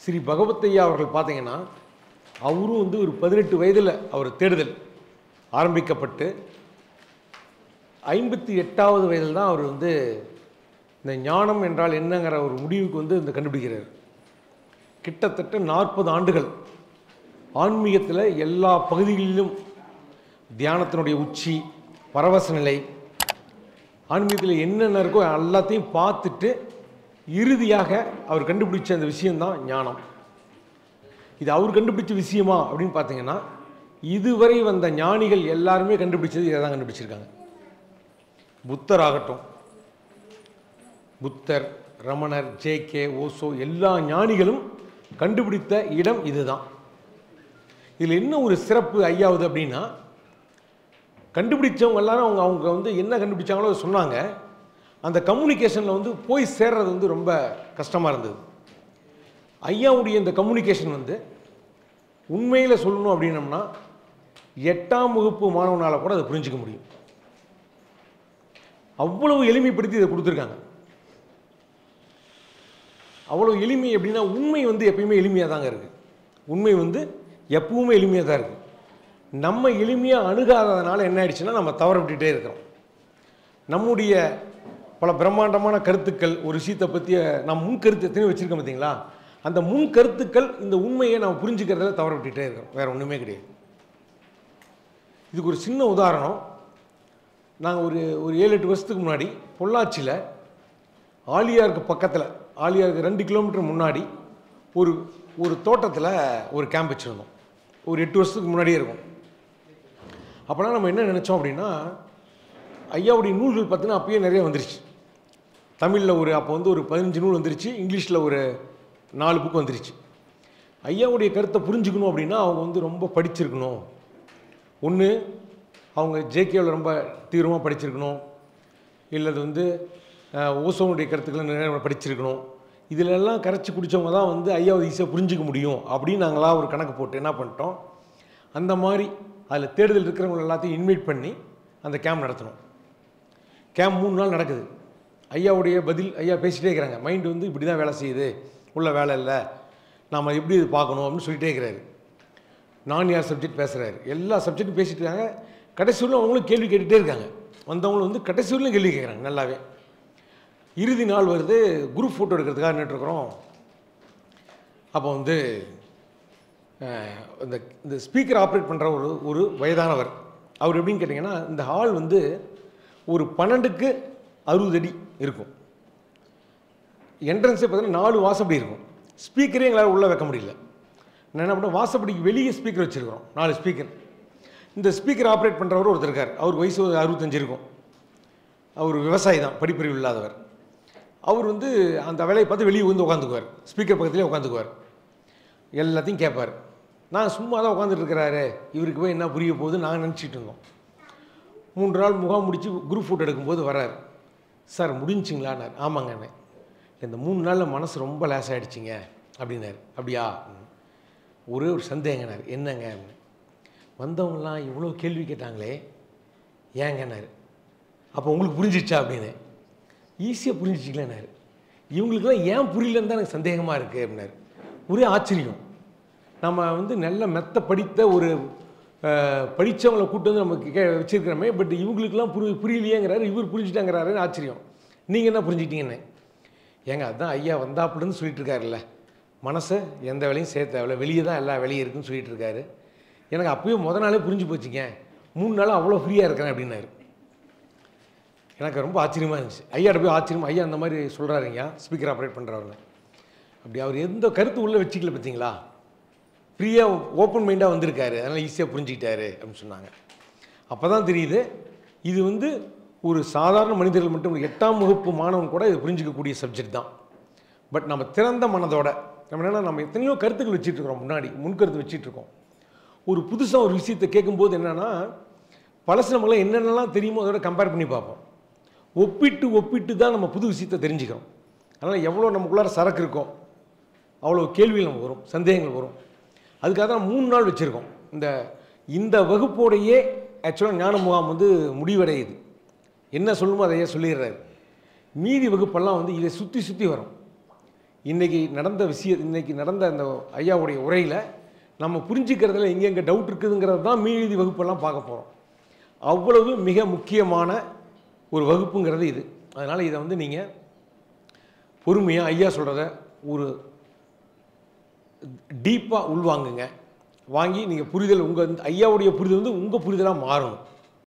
ஸ்ரீ பகவத்தையா அவர்கள் பார்த்தீங்கன்னா அவரும் வந்து ஒரு பதினெட்டு வயதில் அவர் தேடுதல் ஆரம்பிக்கப்பட்டு ஐம்பத்தி எட்டாவது வயதில் தான் அவர் வந்து இந்த ஞானம் என்றால் என்னங்கிற ஒரு முடிவுக்கு வந்து இந்த கண்டுபிடிக்கிறார் கிட்டத்தட்ட நாற்பது ஆண்டுகள் ஆன்மீகத்தில் எல்லா பகுதிகளிலும் தியானத்தினுடைய உச்சி பரவச நிலை ஆன்மீகத்தில் என்னென்ன இருக்கோ எல்லாத்தையும் பார்த்துட்டு இறுதியாக அவர் கண்டுபிடிச்ச அந்த விஷயம்தான் ஞானம் இது அவர் கண்டுபிடிச்ச விஷயமா அப்படின்னு பார்த்தீங்கன்னா இதுவரை வந்த ஞானிகள் எல்லாருமே கண்டுபிடிச்சது இதை தான் கண்டுபிடிச்சிருக்காங்க புத்தர் ஆகட்டும் புத்தர் ரமணர் ஜேகே ஓசோ எல்லா ஞானிகளும் கண்டுபிடித்த இடம் இதுதான் இதில் என்ன ஒரு சிறப்பு ஐயாவது அப்படின்னா கண்டுபிடிச்சவங்க எல்லாரும் அவங்க அவங்க வந்து என்ன கண்டுபிடிச்சாங்களோ அதை சொன்னாங்க அந்த கம்யூனிகேஷனில் வந்து போய் சேர்றது வந்து ரொம்ப கஷ்டமாக இருந்தது ஐயாவுடைய இந்த கம்யூனிகேஷன் வந்து உண்மையில் சொல்லணும் அப்படின்னம்னா எட்டாம் வகுப்பு மாணவனால் கூட அதை புரிஞ்சுக்க முடியும் அவ்வளவு எளிமைப்படுத்தி இதை கொடுத்துருக்காங்க அவ்வளோ எளிமை எப்படின்னா உண்மை வந்து எப்பயுமே எளிமையாக தாங்க இருக்குது உண்மை வந்து எப்பவுமே எளிமையாக தான் இருக்குது நம்ம எளிமையாக அணுகாததுனால என்ன ஆயிடுச்சுன்னா நம்ம தவற விட்டுட்டே இருக்கிறோம் நம்முடைய பல பிரம்மாண்டமான கருத்துக்கள் ஒரு விஷயத்தை பற்றிய நம்ம முன் கருத்து எத்தனையோ வச்சுருக்கோம் பார்த்தீங்களா அந்த முன் கருத்துக்கள் இந்த உண்மையை நம்ம புரிஞ்சுக்கிறதுல தவற விட்டுட்டே இருக்கிறோம் வேறு ஒன்றுமே கிடையாது இதுக்கு ஒரு சின்ன உதாரணம் நாங்கள் ஒரு ஒரு ஏழு எட்டு வருஷத்துக்கு முன்னாடி பொள்ளாச்சியில் ஆலியாருக்கு பக்கத்தில் ஆலியாருக்கு ரெண்டு கிலோமீட்டர் முன்னாடி ஒரு ஒரு தோட்டத்தில் ஒரு கேம்ப் வச்சுருந்தோம் ஒரு எட்டு வருஷத்துக்கு முன்னாடியே இருக்கும் அப்போலாம் நம்ம என்ன நினச்சோம் அப்படின்னா ஐயாவுடைய நூல்கள் பார்த்தீங்கன்னா அப்பயே நிறைய வந்துருச்சு தமிழில் ஒரு அப்போ வந்து ஒரு பதினஞ்சு நூல் வந்துருச்சு இங்கிலீஷில் ஒரு நாலு புக் வந்துருச்சு ஐயாவுடைய கருத்தை புரிஞ்சுக்கணும் அப்படின்னா அவங்க வந்து ரொம்ப படிச்சிருக்கணும் ஒன்று அவங்க ஜேகேவில் ரொம்ப தீவிரமாக படிச்சிருக்கணும் இல்லை அது வந்து அஹ், ஓசோனுடைய கருத்துக்களை நிறைய படிச்சிருக்கணும் இதில் எல்லாம் கரைச்சி குடித்தவங்க தான் வந்து ஐயாவது ஈஸியாக புரிஞ்சுக்க முடியும் அப்படின்னு நாங்களா ஒரு கணக்கு போட்டு என்ன பண்ணிட்டோம் அந்த மாதிரி அதில் தேடுதல் இருக்கிறவங்க எல்லாத்தையும் இன்வைட் பண்ணி அந்த கேம்ப் நடத்தணும் கேம்ப் மூணு நாள் நடக்குது ஐயாவுடைய பதில் ஐயா பேசிகிட்டே இருக்கிறாங்க மைண்டு வந்து இப்படி தான் வேலை செய்யுது உள்ள வேலை இல்லை நாம் எப்படி இது பார்க்கணும் அப்படின்னு சொல்லிட்டே இருக்கிறாரு நான் யார் சப்ஜெக்ட் பேசுகிறாரு எல்லா சப்ஜெக்ட்டும் பேசிட்டு இருக்காங்க கடைசி வரலும் அவங்களும் கேள்வி கேட்டுகிட்டே இருக்காங்க வந்தவங்களும் வந்து கடைசி வரலும் கேள்வி கேட்குறாங்க நல்லாவே இறுதி நாள் வருது குரூப் ஃபோட்டோ எடுக்கிறதுக்காக நின்றுட்டுருக்குறோம் அப்போ வந்து அஹ், இந்த இந்த ஸ்பீக்கர் ஆப்ரேட் பண்ணுற ஒரு ஒரு வயதானவர் அவர் எப்படின்னு கேட்டிங்கன்னா இந்த ஹால் வந்து ஒரு பன்னெண்டுக்கு அறுபது அடி இருக்கும் என்ட்ரன்ஸே பார்த்தீங்கன்னா நாலு வாசப்படி இருக்கும் ஸ்பீக்கரே எங்களால் உள்ளே வைக்க முடியல நான் என்ன பண்ணேன் வாசப்படிக்கு வெளியே ஸ்பீக்கர் வச்சுருக்கிறோம் நாலு ஸ்பீக்கர் இந்த ஸ்பீக்கர் ஆப்ரேட் பண்ணுறவர் ஒருத்தர் இருக்கார் அவர் வயசு ஒரு அறுபத்தஞ்சு இருக்கும் அவர் விவசாயி தான் படிப்பறிவு இல்லாதவர் அவர் வந்து அந்த வேலையை பார்த்து வெளியே வந்து உட்காந்துக்குவார் ஸ்பீக்கர் பக்கத்துலேயே உட்காந்துக்குவார் எல்லாத்தையும் கேட்பார் நான் சும்மா தான் உட்காந்துட்டு இருக்கிறாரு இவருக்கு போய் என்ன புரிய போகுது நாங்கள் நினச்சிட்டு இருந்தோம் மூன்று நாள் முகாம் முடித்து குரூப் ஃபோட்டோ எடுக்கும்போது வரார் சார் முடிஞ்சிங்களான்னார் ஆமாங்கண்ணே இந்த மூணு நாளில் மனசு ரொம்ப லேஸ் ஆகிடுச்சிங்க அப்படின்னாரு அப்படியா ம். ஒரே ஒரு சந்தேகனார் என்னங்க வந்தவங்களாம் இவ்வளோ கேள்வி கேட்டாங்களே ஏங்கன்னாரு அப்போ உங்களுக்கு புரிஞ்சிச்சா அப்படின்னு ஈஸியாக புரிஞ்சிச்சிங்களேனாரு இவங்களுக்கெல்லாம் ஏன் புரியலன்னு தான் எனக்கு சந்தேகமாக இருக்குது அப்படின்னாரு ஒரே ஆச்சரியம் நம்ம வந்து நல்ல மெத்த படித்த ஒரு அஹ், படிச்சவங்கள கூட்டு வந்து நமக்கு கே வச்சிருக்கிறோமே பட் இவங்களுக்கெல்லாம் புரி புரியலையேங்கிறாரு இவர் புரிஞ்சுட்டாங்கிறாருன்னு ஆச்சரியம் நீங்கள் என்ன புரிஞ்சுக்கிட்டீங்கன்னு ஏங்க அதுதான் ஐயா வந்தாப்புலன்னு சொல்லிட்டு இருக்காருல்ல மனசை எந்த வேலையும் சேர்த்த தேவையில்ல வெளியே தான் எல்லா வேலையும் இருக்குன்னு சொல்லிட்டு இருக்காரு எனக்கு அப்பயும் முத நாளே புரிஞ்சு போச்சுங்க மூணு நாள் அவ்வளோ ஃப்ரீயாக இருக்கிறேன் அப்படின்னாரு எனக்கு ரொம்ப ஆச்சரியமாக இருந்துச்சு ஐயாட்ட போய் ஆச்சரியம் ஐயா அந்த மாதிரி சொல்கிறாருங்க ஸ்பீக்கர் ஆப்ரேட் பண்ணுறவங்க அப்படி அவர் எந்த கருத்து உள்ளே வச்சுக்கல பார்த்தீங்களா ஃப்ரீயாக ஓப்பன் மைண்டாக வந்திருக்காரு அதனால் ஈஸியாக புரிஞ்சுக்கிட்டாரு அப்படின்னு சொன்னாங்க அப்போ தான் தெரியுது இது வந்து ஒரு சாதாரண மனிதர்கள் மட்டும் இல்ல, எட்டாம் வகுப்பு மாணவன் கூட இது புரிஞ்சிக்கக்கூடிய சப்ஜெக்ட் தான் பட் நம்ம திறந்த மனதோட நம்ம என்னன்னா நம்ம எத்தனையோ கருத்துக்கள் வச்சுட்டு இருக்கிறோம் முன்னாடி முன்கருத்து வச்சுட்டு இருக்கோம் ஒரு புதுசாக ஒரு விஷயத்தை கேட்கும்போது என்னென்னா பழசு நம்மளாம் என்னென்னலாம் தெரியுமோ அதோட கம்பேர் பண்ணி பார்ப்போம் ஒப்பிட்டு ஒப்பிட்டு தான் நம்ம புது விஷயத்தை தெரிஞ்சுக்கிறோம் அதனால் எவ்வளோ நமக்குள்ளார சரக்கு இருக்கோ அவ்வளோ கேள்விகள் நமக்கு வரும் சந்தேகங்கள் வரும் அதுக்காக தான் மூணு நாள் வச்சுருக்கோம் இந்த இந்த வகுப்போடையே ஆக்சுவலாக ஞான முகாம் வந்து முடிவடையுது என்ன சொல்லுமோ அதையே சொல்லிடுறாரு மீதி வகுப்பெல்லாம் வந்து இதை சுற்றி சுற்றி வரும் இன்றைக்கி நடந்த விஷயம் இன்றைக்கி நடந்த அந்த ஐயாவுடைய உரையில் நம்ம புரிஞ்சுக்கிறதுல எங்கெங்கே டவுட் இருக்குதுங்கிறது தான் மீதி வகுப்பெல்லாம் பார்க்க போகிறோம் அவ்வளவு மிக முக்கியமான ஒரு வகுப்புங்கிறது இது அதனால் இதை வந்து நீங்கள் பொறுமையாக ஐயா சொல்கிறத ஒரு டீப்பாக உள்வாங்குங்க வாங்கி நீங்கள் புரிதல் உங்கள் ஐயாவுடைய புரிதல் வந்து உங்கள் புரிதலாக மாறணும்